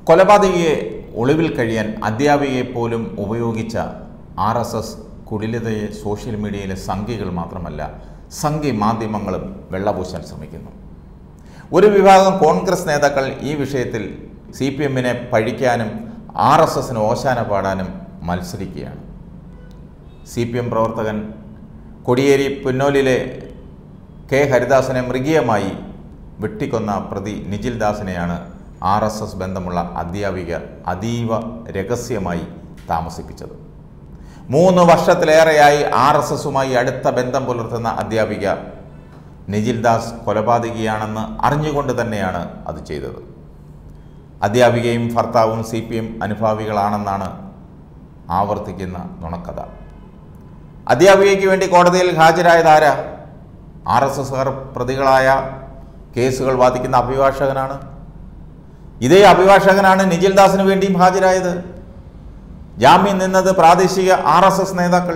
കൊലപാതകിയെ ഒളിവിൽ കഴിയാൻ അധ്യാപികയെ പോലും ഉപയോഗിച്ച ആർ എസ് എസ് കുടിലതയെ സോഷ്യൽ മീഡിയയിലെ സംഖ്യകൾ മാത്രമല്ല സംഘി മാധ്യമങ്ങളും വെള്ളപൂശാൻ ശ്രമിക്കുന്നു ഒരു വിഭാഗം കോൺഗ്രസ് നേതാക്കൾ ഈ വിഷയത്തിൽ സി പി എമ്മിനെ പഴിക്കാനും ആർ എസ് എസിന് ഓശാന പാടാനും മത്സരിക്കുകയാണ് സി പി എം പ്രവർത്തകൻ കൊടിയേരി പുന്നോലിലെ കെ ഹരിദാസനെ മൃഗീയമായി വെട്ടിക്കൊന്ന പ്രതി നിജിൽ ദാസിനെയാണ് ആർ എസ് എസ് ബന്ധമുള്ള അധ്യാപിക അതീവ രഹസ്യമായി താമസിപ്പിച്ചത് മൂന്ന് വർഷത്തിലേറെയായി ആർ എസ് എസുമായി അടുത്ത ബന്ധം പുലർത്തുന്ന അധ്യാപിക നിജിൽ ദാസ് കൊലപാതകിയാണെന്ന് അറിഞ്ഞുകൊണ്ട് തന്നെയാണ് അത് ചെയ്തത് അധ്യാപികയും ഭർത്താവും സി പി എം അനുഭാവികളാണെന്നാണ് ആവർത്തിക്കുന്ന നുണക്കഥ അധ്യാപികയ്ക്ക് വേണ്ടി കോടതിയിൽ ഹാജരായത് ആരാ ആർ എസ് എസുകാർ പ്രതികളായ കേസുകൾ വാദിക്കുന്ന അഭിഭാഷകനാണ് ഇതേ അഭിഭാഷകനാണ് നിജിൽ ദാസിന് വേണ്ടിയും ഹാജരായത് ജാമ്യം നിന്നത് പ്രാദേശിക ആർ എസ് എസ് നേതാക്കൾ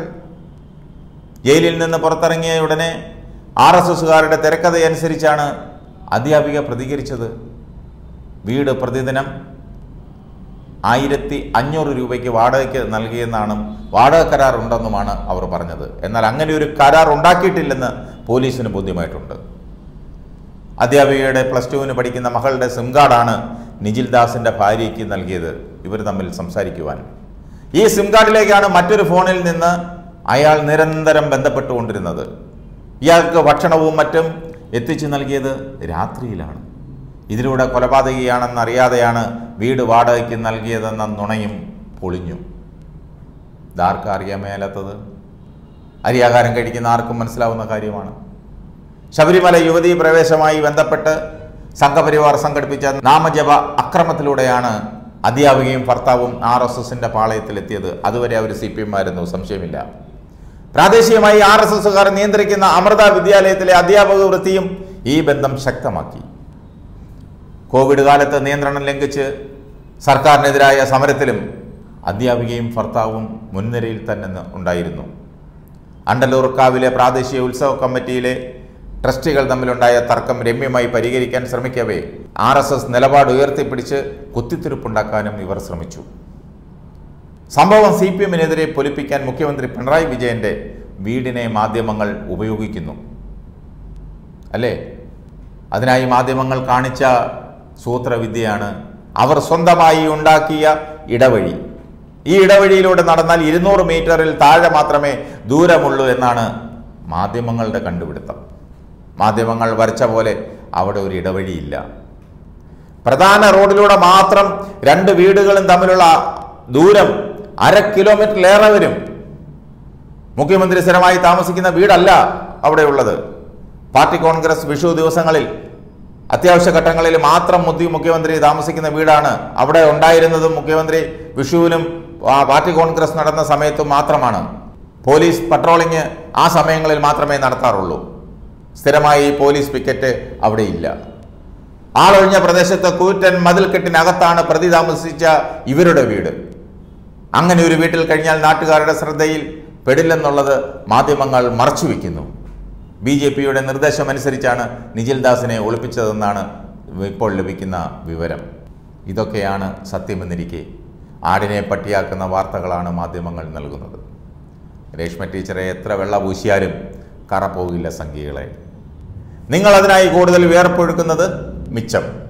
ജയിലിൽ നിന്ന് പുറത്തിറങ്ങിയ ഉടനെ ആർ എസ് എസുകാരുടെ തിരക്കഥയനുസരിച്ചാണ് അധ്യാപിക പ്രതികരിച്ചത് വീട് പ്രതിദിനം ആയിരത്തി അഞ്ഞൂറ് രൂപയ്ക്ക് വാടകയ്ക്ക് നൽകിയെന്നാണ് വാടക കരാർ ഉണ്ടെന്നുമാണ് അവർ പറഞ്ഞത് എന്നാൽ അങ്ങനെ ഒരു കരാർ ഉണ്ടാക്കിയിട്ടില്ലെന്ന് പോലീസിന് ബോധ്യമായിട്ടുണ്ട് അധ്യാപികയുടെ പ്ലസ് ടുവിന് പഠിക്കുന്ന മകളുടെ സിം കാർഡാണ് നിജിൽ ദാസിൻ്റെ ഭാര്യയ്ക്ക് നൽകിയത് ഇവർ തമ്മിൽ സംസാരിക്കുവാൻ ഈ സിം കാർഡിലേക്കാണ് മറ്റൊരു ഫോണിൽ നിന്ന് അയാൾ നിരന്തരം ബന്ധപ്പെട്ടുകൊണ്ടിരുന്നത് ഇയാൾക്ക് ഭക്ഷണവും മറ്റും എത്തിച്ചു നൽകിയത് രാത്രിയിലാണ് ഇതിലൂടെ കൊലപാതകിയാണെന്നറിയാതെയാണ് വീട് വാടകയ്ക്ക് നൽകിയതെന്ന നുണയും പൊളിഞ്ഞു ഇതാർക്കാ അറിയാൻ മേലാത്തത് അരിയാഹാരം കഴിക്കുന്ന ആർക്കും മനസ്സിലാവുന്ന കാര്യമാണ് ശബരിമല യുവതീ പ്രവേശമായി ബന്ധപ്പെട്ട് സംഘപരിവാർ സംഘടിപ്പിച്ച നാമജപ അക്രമത്തിലൂടെയാണ് അധ്യാപികയും ഭർത്താവും ആർ എസ് എസിന്റെ പാളയത്തിലെത്തിയത് അതുവരെ അവർ സി പി എം ആയിരുന്നു സംശയമില്ല പ്രാദേശികമായി ആർ എസ് എസുകാർ നിയന്ത്രിക്കുന്ന അമൃത വിദ്യാലയത്തിലെ അധ്യാപക വൃത്തിയും ഈ ബന്ധം ശക്തമാക്കി കോവിഡ് കാലത്ത് നിയന്ത്രണം ലംഘിച്ച് സർക്കാരിനെതിരായ സമരത്തിലും അധ്യാപികയും ഭർത്താവും മുൻനിരയിൽ തന്നെ ഉണ്ടായിരുന്നു അണ്ടലൂർക്കാവിലെ പ്രാദേശിക ഉത്സവ കമ്മിറ്റിയിലെ ട്രസ്റ്റികൾ തമ്മിലുണ്ടായ തർക്കം രമ്യമായി പരിഹരിക്കാൻ ശ്രമിക്കവേ ആർ എസ് എസ് നിലപാട് ഉയർത്തിപ്പിടിച്ച് കുത്തിത്തിരിപ്പുണ്ടാക്കാനും ഇവർ ശ്രമിച്ചു സംഭവം സി പി എമ്മിനെതിരെ പൊലിപ്പിക്കാൻ മുഖ്യമന്ത്രി പിണറായി വിജയന്റെ വീടിനെ മാധ്യമങ്ങൾ ഉപയോഗിക്കുന്നു അല്ലേ അതിനായി മാധ്യമങ്ങൾ കാണിച്ച സൂത്രവിദ്യയാണ് അവർ സ്വന്തമായി ഉണ്ടാക്കിയ ഇടവഴി ഈ ഇടവഴിയിലൂടെ നടന്നാൽ ഇരുന്നൂറ് മീറ്ററിൽ താഴെ മാത്രമേ ദൂരമുള്ളൂ എന്നാണ് മാധ്യമങ്ങളുടെ കണ്ടുപിടുത്തം മാധ്യമങ്ങൾ വരച്ച പോലെ അവിടെ ഒരു ഇടവഴിയില്ല പ്രധാന റോഡിലൂടെ മാത്രം രണ്ട് വീടുകളും തമ്മിലുള്ള ദൂരം അര കിലോമീറ്ററിലേറെ വരും മുഖ്യമന്ത്രി സ്ഥിരമായി താമസിക്കുന്ന വീടല്ല അവിടെയുള്ളത് പാർട്ടി കോൺഗ്രസ് വിഷു ദിവസങ്ങളിൽ അത്യാവശ്യ ഘട്ടങ്ങളിൽ മാത്രം മുദ്ദി മുഖ്യമന്ത്രി താമസിക്കുന്ന വീടാണ് അവിടെ ഉണ്ടായിരുന്നതും മുഖ്യമന്ത്രി വിഷുവിനും ആ, പാർട്ടി കോൺഗ്രസ് നടന്ന സമയത്തും മാത്രമാണ് പോലീസ് പട്രോളിങ് ആ സമയങ്ങളിൽ മാത്രമേ നടത്താറുള്ളൂ സ്ഥിരമായി പോലീസ് പിക്കറ്റ് അവിടെയില്ല ആളൊഴിഞ്ഞ പ്രദേശത്ത് കൂറ്റൻ മതിൽക്കെട്ടിനകത്താണ് പ്രതി താമസിച്ച ഇവരുടെ വീട് അങ്ങനെ ഒരു വീട്ടിൽ കഴിഞ്ഞാൽ നാട്ടുകാരുടെ ശ്രദ്ധയിൽ പെടില്ലെന്നുള്ളത് മാധ്യമങ്ങൾ മറച്ചുവെക്കുന്നു ബി ജെ പിയുടെ നിർദ്ദേശമനുസരിച്ചാണ് നിജിൽ ദാസിനെ ഒളിപ്പിച്ചതെന്നാണ് ഇപ്പോൾ ലഭിക്കുന്ന വിവരം ഇതൊക്കെയാണ് സത്യമെന്നിരിക്കെ ആടിനെ പട്ടിയാക്കുന്ന വാർത്തകളാണ് മാധ്യമങ്ങൾ നൽകുന്നത് രേഷ്മ ടീച്ചറെ എത്ര വെള്ള പൂശിയാലും കറ പോകില്ല സംഖ്യകളെ നിങ്ങൾ അതിനായി കൂടുതൽ വിയർപ്പൊഴുക്കുന്നത് മിച്ചം